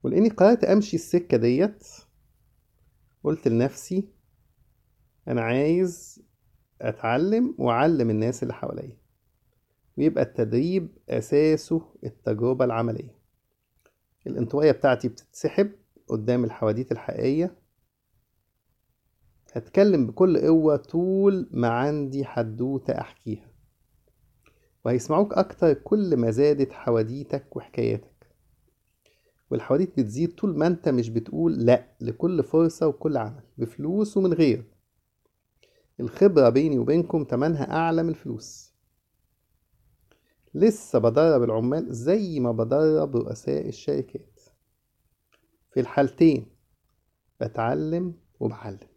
ولاني قررت امشي السكه ديت قلت لنفسي انا عايز اتعلم واعلم الناس اللي حواليا ويبقى التدريب اساسه التجربه العمليه الانطوائيه بتاعتي بتتسحب قدام الحواديت الحقيقيه هتكلم بكل قوه طول ما عندي حدوته احكيها وهيسمعوك اكتر كل ما زادت حواديتك وحكاياتك والحواديت بتزيد طول ما انت مش بتقول لا لكل فرصة وكل عمل بفلوس ومن غير الخبرة بيني وبينكم تمنها أعلى من الفلوس لسه بدرب العمال زي ما بدرب رؤساء الشركات في الحالتين بتعلم وبعلم